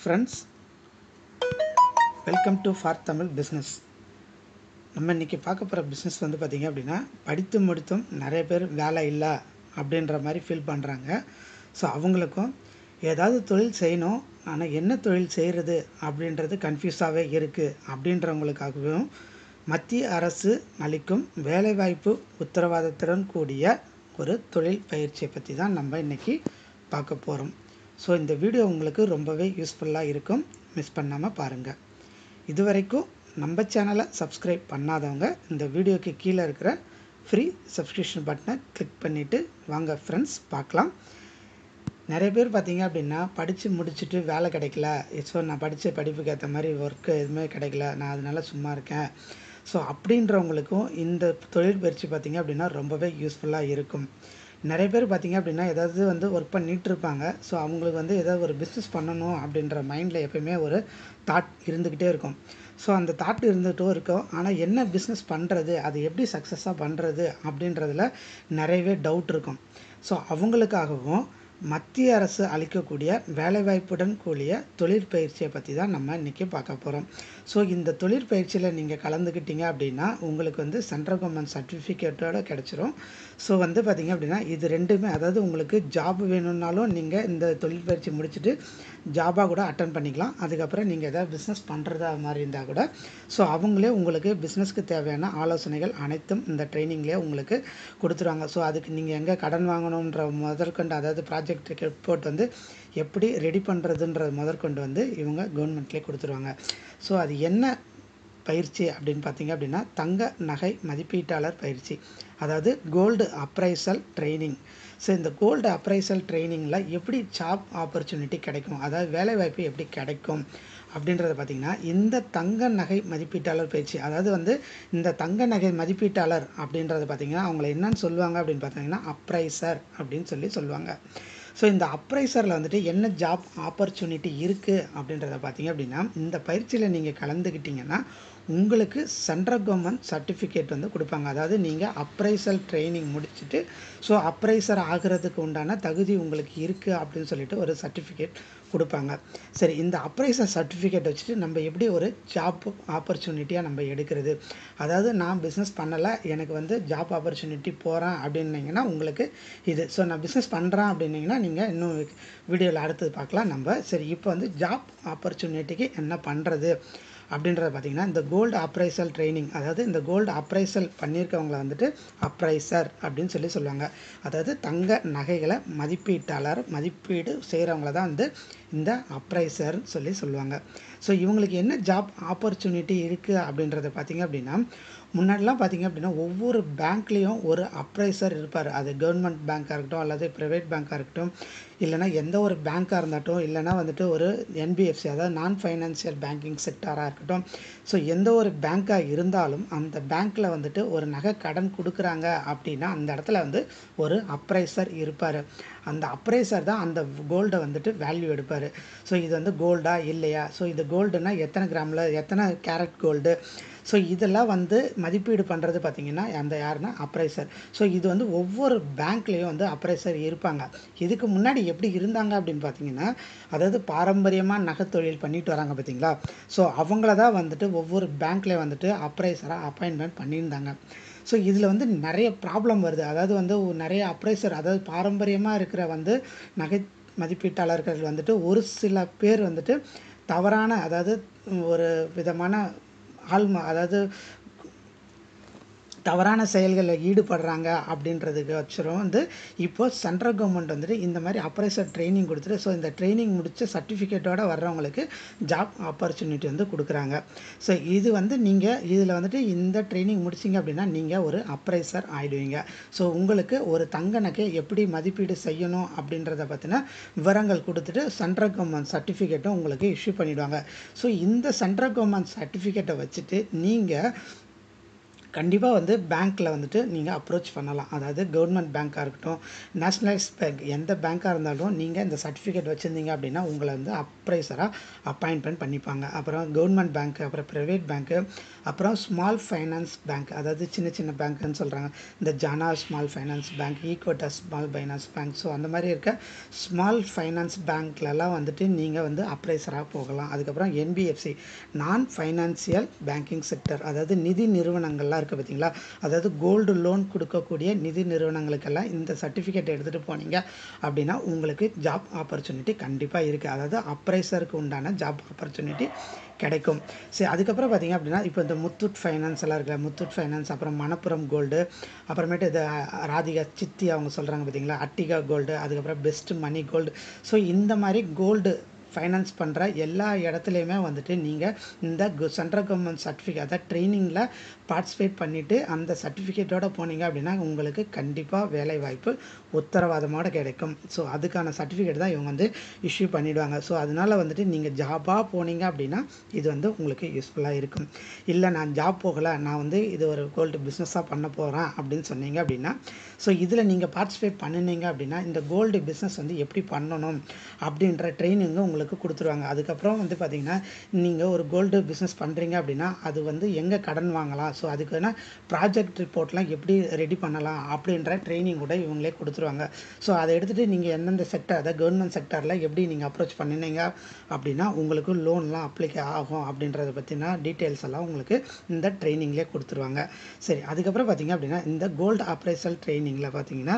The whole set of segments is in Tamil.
friends welcome to for Tamil business நம்ம இன்றைக்கி பார்க்க போகிற பிஸ்னஸ் வந்து பார்த்திங்க அப்படின்னா படித்து முடித்தும் நிறைய பேர் வேலை இல்லை அப்படின்ற மாதிரி ஃபீல் பண்ணுறாங்க ஸோ அவங்களுக்கும் ஏதாவது தொழில் செய்யணும் ஆனால் என்ன தொழில் செய்கிறது அப்படின்றது கன்ஃபியூஸாகவே இருக்குது அப்படின்றவங்களுக்காகவும் மத்திய அரசு அளிக்கும் வேலைவாய்ப்பு உத்தரவாதத்துடன் கூடிய ஒரு தொழில் பயிற்சியை பற்றி தான் நம்ம இன்றைக்கி பார்க்க போகிறோம் ஸோ இந்த வீடியோ உங்களுக்கு ரொம்பவே யூஸ்ஃபுல்லாக இருக்கும் மிஸ் பண்ணாமல் பாருங்கள் இது வரைக்கும் நம்ம சேனலை சப்ஸ்கிரைப் பண்ணாதவங்க இந்த வீடியோக்கு கீழே இருக்கிற ஃப்ரீ சப்ஸ்கிரிப்ஷன் பட்டனை கிளிக் பண்ணிவிட்டு வாங்க ஃப்ரெண்ட்ஸ் பார்க்கலாம் நிறைய பேர் பார்த்தீங்க அப்படின்னா படித்து முடிச்சுட்டு வேலை கிடைக்கல ஸோ நான் படித்த படிப்புக்கு ஏற்ற மாதிரி ஒர்க்கு எதுவுமே கிடைக்கல நான் அதனால சும்மா இருக்கேன் ஸோ அப்படின்றவங்களுக்கும் இந்த தொழில் பயிற்சி பார்த்திங்க அப்படின்னா ரொம்பவே யூஸ்ஃபுல்லாக இருக்கும் நிறைய பேர் பார்த்திங்க அப்படின்னா ஏதாவது வந்து ஒர்க் பண்ணிகிட்டு இருப்பாங்க ஸோ அவங்களுக்கு வந்து ஏதாவது ஒரு பிஸ்னஸ் பண்ணணும் அப்படின்ற மைண்டில் எப்பயுமே ஒரு தாட் இருந்துக்கிட்டே இருக்கும் ஸோ அந்த தாட் இருந்துகிட்டும் இருக்கும் ஆனால் என்ன பிஸ்னஸ் பண்ணுறது அது எப்படி சக்ஸஸாக பண்ணுறது அப்படின்றதுல நிறையவே டவுட் இருக்கும் ஸோ அவங்களுக்காகவும் மத்திய அரசு அளிக்கக்கூடிய வேலைவாய்ப்புடன் கூடிய தொழிற்பயிற்சியை பற்றி தான் நம்ம இன்றைக்கி பார்க்க போகிறோம் ஸோ இந்த தொழிற்பயிற்சியில் நீங்கள் கலந்துக்கிட்டீங்க அப்படின்னா உங்களுக்கு வந்து சென்ட்ரல் கவர்மெண்ட் சர்டிஃபிகேட்டோட கிடச்சிரும் ஸோ வந்து பார்த்திங்க அப்படின்னா இது ரெண்டுமே அதாவது உங்களுக்கு ஜாப் வேணும்னாலும் நீங்கள் இந்த தொழிற்பயிற்சி முடிச்சுட்டு ஜாபாக கூட அட்டன் பண்ணிக்கலாம் அதுக்கப்புறம் நீங்கள் எதாவது பிஸ்னஸ் பண்ணுறதா மாதிரி இருந்தால் கூட ஸோ அவங்களே உங்களுக்கு பிஸ்னஸ்க்கு தேவையான ஆலோசனைகள் அனைத்தும் இந்த ட்ரைனிங்லேயே உங்களுக்கு கொடுத்துருவாங்க ஸோ அதுக்கு நீங்கள் எங்கே கடன் வாங்கணுன்ற முதற்கொண்டு அதாவது ப்ராஜெக்ட் ரிப்போர்ட் வந்து எப்படி ரெடி பண்ணுறதுன்றது முதற்கொண்டு வந்து இவங்க கவர்மெண்ட்லேயே கொடுத்துருவாங்க ஸோ அது என்ன பயிற்சி அப்படின்னு பார்த்தீங்க அப்படின்னா தங்க நகை மதிப்பீட்டாளர் பயிற்சி அதாவது கோல்டு அப்ரைசல் ட்ரைனிங் ஸோ இந்த கோல்டு அப்ரைசல் ட்ரைனிங்கில் எப்படி ஜாப் ஆப்பர்ச்சுனிட்டி கிடைக்கும் அதாவது வேலைவாய்ப்பு எப்படி கிடைக்கும் அப்படின்றத பார்த்திங்கன்னா இந்த தங்க நகை மதிப்பீட்டாளர் பயிற்சி அதாவது வந்து இந்த தங்க நகை மதிப்பீட்டாளர் அப்படின்றத பார்த்திங்கன்னா அவங்கள என்னன்னு சொல்லுவாங்க அப்படின்னு பார்த்தீங்கன்னா அப்ரைசர் அப்படின்னு சொல்லி சொல்லுவாங்க ஸோ இந்த அப்ரைசரில் வந்துட்டு என்ன ஜாப் ஆப்பர்ச்சுனிட்டி இருக்குது அப்படின்றத பார்த்தீங்க அப்படின்னா இந்த பயிற்சியில் நீங்கள் கலந்துக்கிட்டிங்கன்னா உங்களுக்கு சென்ட்ரல் கவர்மெண்ட் சர்டிஃபிகேட் வந்து கொடுப்பாங்க அதாவது நீங்கள் அப்ரைசல் ட்ரைனிங் முடிச்சுட்டு ஸோ அப்ரைசர் ஆகிறதுக்கு உண்டான தகுதி உங்களுக்கு இருக்குது அப்படின்னு சொல்லிட்டு ஒரு சர்டிஃபிகேட் கொடுப்பாங்க சரி இந்த அப்ரைசர் சர்டிஃபிகேட் வச்சுட்டு நம்ம எப்படி ஒரு ஜாப் ஆப்பர்ச்சுனிட்டியாக நம்ம எடுக்கிறது அதாவது நான் பிஸ்னஸ் பண்ணலை எனக்கு வந்து ஜாப் ஆப்பர்ச்சுனிட்டி போகிறேன் அப்படின்னீங்கன்னா உங்களுக்கு இது ஸோ நான் பிஸ்னஸ் பண்ணுறேன் அப்படின்னீங்கன்னா நீங்கள் இன்னும் வீடியோவில் அடுத்தது பார்க்கலாம் நம்ம சரி இப்போ வந்து ஜாப் ஆப்பர்ச்சுனிட்டிக்கு என்ன பண்ணுறது அப்படின்றத பார்த்திங்கன்னா இந்த கோல்டு அப்ரைசல் ட்ரைனிங் அதாவது இந்த கோல்டு அப்ரைசல் பண்ணியிருக்கவங்கள வந்துட்டு அப்ரைசர் அப்படின்னு சொல்லி சொல்லுவாங்க அதாவது தங்க நகைகளை மதிப்பீட்டாளர் மதிப்பீடு செய்கிறவங்கள தான் வந்து இந்த அப்ரைசர்னு சொல்லி சொல்லுவாங்க ஸோ இவங்களுக்கு என்ன ஜாப் ஆப்பர்ச்சுனிட்டி இருக்குது அப்படின்றத பார்த்திங்க அப்படின்னா முன்னாடிலாம் பார்த்திங்க அப்படின்னா ஒவ்வொரு பேங்க்லேயும் ஒரு அப்ரைசர் இருப்பார் அது கவர்மெண்ட் பேங்க்காக இருக்கட்டும் அல்லது ப்ரைவேட் பேங்க்காக இருக்கட்டும் இல்லைனா எந்த ஒரு பேங்க்காக இருந்தாட்டும் இல்லைனா வந்துட்டு ஒரு என்பிஎஃப்சி அதாவது நான் ஃபைனான்சியல் பேங்கிங் செக்டாராக இருக்கட்டும் ஸோ எந்த ஒரு பேங்க்காக இருந்தாலும் அந்த பேங்க்கில் வந்துட்டு ஒரு நகை கடன் கொடுக்குறாங்க அப்படின்னா அந்த இடத்துல வந்து ஒரு அப்ரைசர் இருப்பார் அந்த அப்ரைசர் தான் அந்த கோல்டை வந்துட்டு வேல்யூ எடுப்பார் ஸோ இது வந்து கோல்டா இல்லையா ஸோ இது கோல்டுனா எத்தனை கிராமில் எத்தனை கேரட் கோல்டு ஸோ இதெல்லாம் வந்து மதிப்பீடு பண்ணுறது பார்த்திங்கன்னா அந்த யாருன்னா அப்ரைசர் ஸோ இது வந்து ஒவ்வொரு பேங்க்லேயும் வந்து அப்ரைசர் இருப்பாங்க இதுக்கு முன்னாடி எப்படி இருந்தாங்க அப்படின்னு பார்த்தீங்கன்னா அதாவது பாரம்பரியமாக நகைத்தொழில் பண்ணிட்டு வராங்க பார்த்தீங்களா ஸோ அவங்கள தான் வந்துட்டு ஒவ்வொரு பேங்க்லேயும் வந்துட்டு அப்ரைசராக அப்பாயின்மெண்ட் பண்ணியிருந்தாங்க ஸோ இதில் வந்து நிறைய ப்ராப்ளம் வருது அதாவது வந்து நிறைய அப்ரைசர் அதாவது பாரம்பரியமாக இருக்கிற வந்து நகை மதிப்பீட்டாளர்கள் வந்துட்டு ஒரு சில பேர் வந்துட்டு தவறான அதாவது ஒரு விதமான ஆள் அதாவது தவறான செயல்களில் ஈடுபடுறாங்க அப்படின்றதுக்கு வச்சுரும் வந்து இப்போ சென்ட்ரல் கவர்மெண்ட் வந்துட்டு இந்த மாதிரி அப்ரைசர் ட்ரைனிங் கொடுத்துட்டு ஸோ இந்த ட்ரைனிங் முடித்த சர்டிஃபிகேட்டோட வர்றவங்களுக்கு ஜாப் ஆப்பர்ச்சுனிட்டி வந்து கொடுக்குறாங்க ஸோ இது வந்து நீங்கள் இதில் வந்துட்டு இந்த ட்ரைனிங் முடிச்சிங்க அப்படின்னா நீங்கள் ஒரு அப்ரைசர் ஆகிடுவீங்க ஸோ உங்களுக்கு ஒரு தங்க நகை எப்படி மதிப்பீடு செய்யணும் அப்படின்றத பற்றின விவரங்கள் கொடுத்துட்டு சென்ட்ரல் கவர்மெண்ட் சர்டிஃபிகேட்டும் உங்களுக்கு இஷ்யூ பண்ணிவிடுவாங்க ஸோ இந்த சென்ட்ரல் கவர்மெண்ட் சர்டிஃபிகேட்டை வச்சுட்டு நீங்கள் கண்டிப்பாக வந்து பேங்க்கில் வந்துட்டு நீங்கள் அப்ரோச் பண்ணலாம் அதாவது கவர்மெண்ட் பேங்க்காக இருக்கட்டும் நேஷ்னலைஸ் பேங்க் எந்த பேங்க்காக இருந்தாலும் நீங்கள் இந்த சர்டிஃபிகேட் வச்சுருந்தீங்க அப்படின்னா உங்களை வந்து அப்ரைசராக அப்பாயின்மெண்ட் பண்ணிப்பாங்க அப்புறம் கவர்மெண்ட் பேங்க் அப்புறம் ப்ரைவேட் பேங்க்கு அப்புறம் ஸ்மால் ஃபைனான்ஸ் பேங்க் அதாவது சின்ன சின்ன பேங்க்குன்னு சொல்கிறாங்க இந்த Jana small finance bank Equitas small finance bank so அந்த மாதிரி இருக்க ஸ்மால் ஃபைனான்ஸ் பேங்க்லலாம் வந்துட்டு நீங்கள் வந்து அப்ரைசராக போகலாம் அதுக்கப்புறம் என்பிஎஃப்சி நான் ஃபைனான்சியல் பேங்கிங் செக்டர் அதாவது நிதி நிறுவனங்கள்லாம் இருக்குது பார்த்தீங்களா அதாவது கோல்டு லோன் கொடுக்கக்கூடிய நிதி நிறுவனங்களுக்கெல்லாம் இந்த சர்டிஃபிகேட் எடுத்துகிட்டு போனீங்க அப்படின்னா உங்களுக்கு ஜாப் ஆப்பர்ச்சுனிட்டி கண்டிப்பாக இருக்குது அதாவது அப்ரைசருக்கு உண்டான ஜாப் ஆப்பர்ச்சுனிட்டி கிடைக்கும் சரி அதுக்கப்புறம் பார்த்தீங்க அப்படின்னா இப்போ இந்த முத்தூட் ஃபைனான்ஸ் எல்லாம் இருக்குல்ல முத்தூட் ஃபைனான்ஸ் அப்புறம் மணப்புரம் கோல்டு அப்புறமேட்டு இது ராதிகா சித்தி அவங்க சொல்கிறாங்க பார்த்தீங்களா அட்டிகா கோல்டு அதுக்கப்புறம் பெஸ்ட் மணி கோல்டு ஸோ இந்த மாதிரி கோல்டு ஃபைனான்ஸ் பண்ணுற எல்லா இடத்துலையுமே வந்துட்டு நீங்கள் இந்த சென்ட்ரல் கவர்மெண்ட் சர்டிஃபிகேட் அதாவது ட்ரைனிங்கில் பார்ட்டிசிபேட் பண்ணிவிட்டு அந்த சர்டிஃபிகேட்டோட போனீங்க அப்படின்னா உங்களுக்கு கண்டிப்பாக வேலை வாய்ப்பு உத்தரவாதமோட கிடைக்கும் ஸோ அதுக்கான சர்டிஃபிகேட் தான் இவங்க வந்து இஷ்யூ பண்ணிவிடுவாங்க ஸோ அதனால் வந்துட்டு நீங்கள் ஜாபாக போனீங்க அப்படின்னா இது வந்து உங்களுக்கு யூஸ்ஃபுல்லாக இருக்கும் இல்லை நான் ஜாப் போகலை நான் வந்து இது ஒரு கோல்டு பிஸ்னஸாக பண்ண போகிறேன் அப்படின்னு சொன்னீங்க அப்படின்னா ஸோ இதில் நீங்கள் பார்ட்டிசிபேட் பண்ணினீங்க அப்படின்னா இந்த கோல்டு பிஸ்னஸ் வந்து எப்படி பண்ணணும் அப்படின்ற ட்ரைனிங்கு உங்களுக்கு கொடுத்துருவாங்க அதுக்கப்புறம் வந்து பார்த்திங்கன்னா நீங்கள் ஒரு கோல்டு பிஸ்னஸ் பண்ணுறீங்க அப்படின்னா அது வந்து எங்கே கடன் வாங்கலாம் ஸோ அதுக்கான ப்ராஜெக்ட் ரிப்போர்ட்லாம் எப்படி ரெடி பண்ணலாம் அப்படின்ற ட்ரைனிங் கூட இவங்களே கொடுத்துருவாங்க ஸோ அதை எடுத்துகிட்டு நீங்கள் எந்தெந்த செக்டர் அதாவது கவர்மெண்ட் செக்டரில் எப்படி நீங்கள் அப்ரோச் பண்ணினீங்க அப்படின்னா உங்களுக்கு லோன்லாம் அப்ளிகே ஆகும் அப்படின்றத பற்றின டீட்டெயில்ஸ் எல்லாம் உங்களுக்கு இந்த ட்ரைனிங்லேயே கொடுத்துருவாங்க சரி அதுக்கப்புறம் பார்த்தீங்க அப்படின்னா இந்த கோல்டு அப்ரைசல் ட்ரைனிங்கில் பார்த்தீங்கன்னா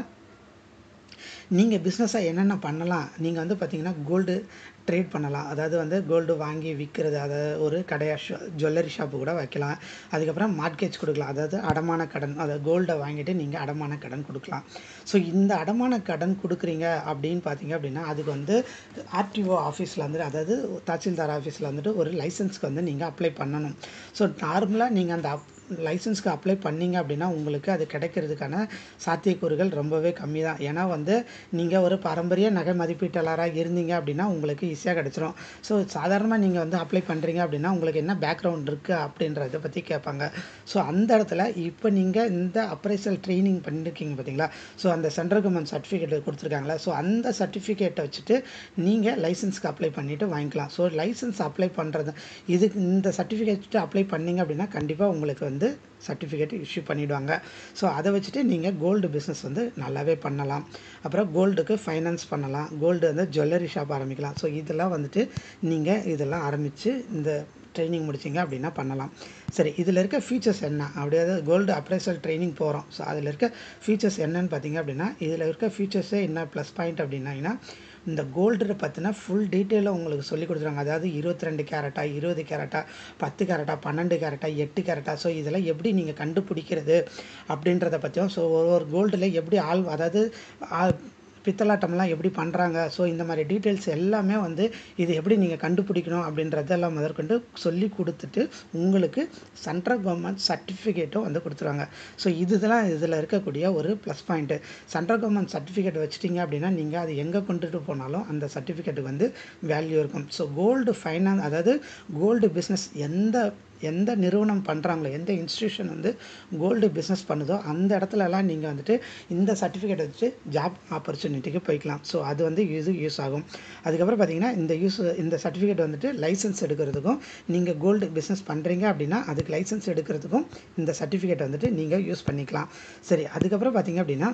நீங்கள் பிஸ்னஸாக என்னென்ன பண்ணலாம் நீங்கள் வந்து பார்த்தீங்கன்னா கோல்டு ட்ரேட் பண்ணலாம் அதாவது வந்து கோல்டு வாங்கி விற்கிறது அதாவது ஒரு கடையா ஷா ஜுவல்லரி ஷாப்பு கூட வைக்கலாம் அதுக்கப்புறம் மார்க்கேஜ் கொடுக்கலாம் அதாவது அடமான கடன் அதாவது கோல்டை வாங்கிட்டு நீங்கள் அடமான கடன் கொடுக்கலாம் ஸோ இந்த அடமான கடன் கொடுக்குறீங்க அப்படின்னு பார்த்தீங்க அப்படின்னா அதுக்கு வந்து ஆர்டிஓ ஆஃபீஸில் வந்துட்டு அதாவது தாசில்தார் ஆஃபீஸில் வந்துட்டு ஒரு லைசன்ஸ்க்கு வந்து நீங்கள் அப்ளை பண்ணணும் ஸோ நார்மலாக நீங்கள் அந்த அப் லைசன்ஸ்க்கு அப்ளை பண்ணீங்க அப்படின்னா உங்களுக்கு அது கிடைக்கிறதுக்கான சாத்தியக்கூறுகள் ரொம்பவே கம்மி தான் ஏன்னா வந்து நீங்கள் ஒரு பாரம்பரிய நகை மதிப்பீட்டாளராக இருந்தீங்க அப்படின்னா உங்களுக்கு ஈஸியாக கிடச்சிரும் ஸோ சாதாரணமாக நீங்கள் வந்து அப்ளை பண்ணுறீங்க அப்படின்னா உங்களுக்கு என்ன பேக்ரவுண்ட் இருக்குது அப்படின்றத பற்றி கேட்பாங்க ஸோ அந்த இடத்துல இப்போ நீங்கள் இந்த அப்ரைசல் ட்ரைனிங் பண்ணியிருக்கீங்க பார்த்தீங்களா ஸோ அந்த சென்ட்ரல் கவர்மெண்ட் சர்டிஃபிகேட் கொடுத்துருக்காங்களா ஸோ அந்த சர்டிஃபிகேட்டை வச்சுட்டு நீங்கள் லைசன்ஸ்க்கு அப்ளை பண்ணிவிட்டு வாங்கிக்கலாம் ஸோ லைசன்ஸ் அப்ளை பண்ணுறது இதுக்கு இந்த சர்டிஃபிகேட் அப்ளை பண்ணீங்க அப்படின்னா கண்டிப்பாக உங்களுக்கு வந்து சர்டிஃபிகேட் இஷ்யூ பண்ணிவிடுவாங்க ஸோ அதை வச்சுட்டு நீங்கள் கோல்டு பிஸ்னஸ் வந்து நல்லாவே பண்ணலாம் அப்புறம் கோல்டுக்கு ஃபைனான்ஸ் பண்ணலாம் கோல்டு வந்து ஜுவல்லரி ஷாப் ஆரம்பிக்கலாம் ஸோ இதெல்லாம் வந்துட்டு நீங்கள் இதெல்லாம் ஆரம்பித்து இந்த ட்ரைனிங் முடிச்சிங்க அப்படின்னா பண்ணலாம் சரி இதில் இருக்க ஃபீச்சர்ஸ் என்ன அப்படியாவது கோல்டு அப்ரைசல் ட்ரைனிங் போகிறோம் ஸோ அதில் இருக்க ஃபீச்சர்ஸ் என்னன்னு பார்த்தீங்க அப்படின்னா இதில் இருக்க ஃபீச்சர்ஸே என்ன ப்ளஸ் பாயிண்ட் அப்படின்னா இந்த கோல்டு பற்றின ஃபுல் டீட்டெயிலாக உங்களுக்கு சொல்லி கொடுத்துருவாங்க அதாவது இருபத்தி ரெண்டு கேரட்டா இருபது கேரட்டா பத்து கேரட்டா பன்னெண்டு கேரட்டா எட்டு கேரட்டா ஸோ இதெல்லாம் எப்படி நீங்கள் கண்டுபிடிக்கிறது அப்படின்றத பற்றியும் ஸோ ஒரு ஒரு கோல்டில் எப்படி ஆள் அதாவது பித்தலாட்டம்லாம் எப்படி பண்ணுறாங்க ஸோ இந்த மாதிரி டீட்டெயில்ஸ் எல்லாமே வந்து இது எப்படி நீங்கள் கண்டுபிடிக்கணும் அப்படின்றதெல்லாம் முதற்கொண்டு சொல்லி கொடுத்துட்டு உங்களுக்கு சென்ட்ரல் கவர்மெண்ட் சர்டிஃபிகேட்டும் வந்து கொடுத்துருவாங்க ஸோ இதுதான் இதில் இருக்கக்கூடிய ஒரு plus point central government certificate வச்சிட்டிங்க அப்படின்னா நீங்கள் அது எங்கே கொண்டுட்டு போனாலும் அந்த சர்டிஃபிகேட்டுக்கு வந்து வேல்யூ இருக்கும் ஸோ கோல்டு ஃபைனான்ஸ் அதாவது கோல்டு பிஸ்னஸ் எந்த எந்த நிறுவனம் பண்ணுறாங்களோ எந்த இன்ஸ்டியூஷன் வந்து கோல்டு பிஸ்னஸ் பண்ணுதோ அந்த இடத்துலலாம் நீங்கள் வந்துட்டு இந்த சர்டிஃபிகேட் வச்சு ஜாப் ஆப்பர்ச்சுனிட்டிக்கு போய்க்கலாம் ஸோ அது வந்து இது யூஸ் ஆகும் அதுக்கப்புறம் பார்த்தீங்கன்னா இந்த யூஸ் இந்த சர்டிஃபிகேட் வந்துட்டு லைசன்ஸ் எடுக்கிறதுக்கும் நீங்கள் கோல்டு பிஸ்னஸ் பண்ணுறீங்க அப்படின்னா அதுக்கு லைசன்ஸ் எடுக்கிறதுக்கும் இந்த சர்டிஃபிகேட் வந்துட்டு நீங்கள் யூஸ் பண்ணிக்கலாம் சரி அதுக்கப்புறம் பார்த்தீங்க அப்படின்னா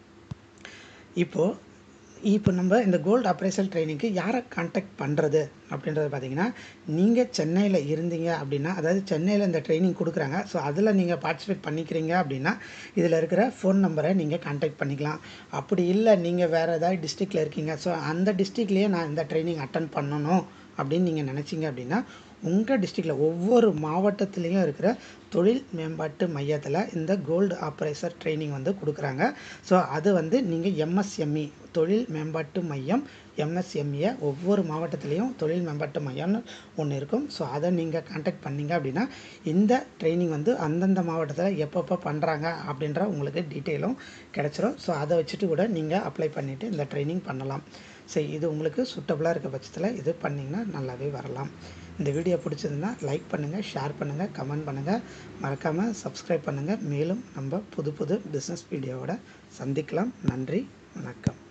இப்போது இப்போ நம்ம இந்த கோல்டு அப்ரைசல் ட்ரைனிங்க்கு யாரை கான்டாக்ட் பண்ணுறது அப்படின்றத பார்த்தீங்கன்னா நீங்கள் சென்னையில் இருந்தீங்க அப்படின்னா அதாவது சென்னையில் இந்த ட்ரைனிங் கொடுக்குறாங்க ஸோ அதில் நீங்கள் பார்ட்டிசிபேட் பண்ணிக்கிறீங்க அப்படின்னா இதில் இருக்கிற ஃபோன் நம்பரை நீங்கள் கான்டாக்ட் பண்ணிக்கலாம் அப்படி இல்லை நீங்கள் வேறு ஏதாவது டிஸ்ட்ரிக்டில் இருக்கீங்க ஸோ அந்த டிஸ்ட்ரிக்ட்லேயே நான் இந்த ட்ரைனிங் அட்டன் பண்ணணும் அப்படின்னு நீங்கள் நினச்சிங்க அப்படின்னா உங்கள் டிஸ்ட்ரிக்டில் ஒவ்வொரு மாவட்டத்துலேயும் இருக்கிற தொழில் மேம்பாட்டு மையத்தில் இந்த கோல்டு ஆப்ரேசர் ட்ரைனிங் வந்து கொடுக்குறாங்க ஸோ அது வந்து நீங்கள் எம்எஸ்எம்இ தொழில் மேம்பாட்டு மையம் எம்எஸ்எம்இயை ஒவ்வொரு மாவட்டத்துலேயும் தொழில் மேம்பாட்டு மையம்னு ஒன்று இருக்கும் ஸோ அதை நீங்கள் கான்டாக்ட் பண்ணீங்க அப்படின்னா இந்த ட்ரைனிங் வந்து அந்தந்த மாவட்டத்தில் எப்பப்போ பண்ணுறாங்க அப்படின்ற உங்களுக்கு டீட்டெயிலும் கிடச்சிரும் ஸோ அதை வச்சுட்டு கூட நீங்கள் அப்ளை பண்ணிவிட்டு இந்த ட்ரைனிங் பண்ணலாம் சரி இது உங்களுக்கு சூட்டபுளாக இருக்க பட்சத்தில் இது பண்ணிங்கன்னா நல்லாவே வரலாம் இந்த வீடியோ பிடிச்சதுன்னா லைக் பண்ணுங்கள் ஷேர் பண்ணுங்கள் கமெண்ட் பண்ணுங்கள் மறக்காமல் சப்ஸ்கிரைப் பண்ணுங்கள் மேலும் நம்ம புது புது பிஸ்னஸ் வீடியோவோட சந்திக்கலாம் நன்றி வணக்கம்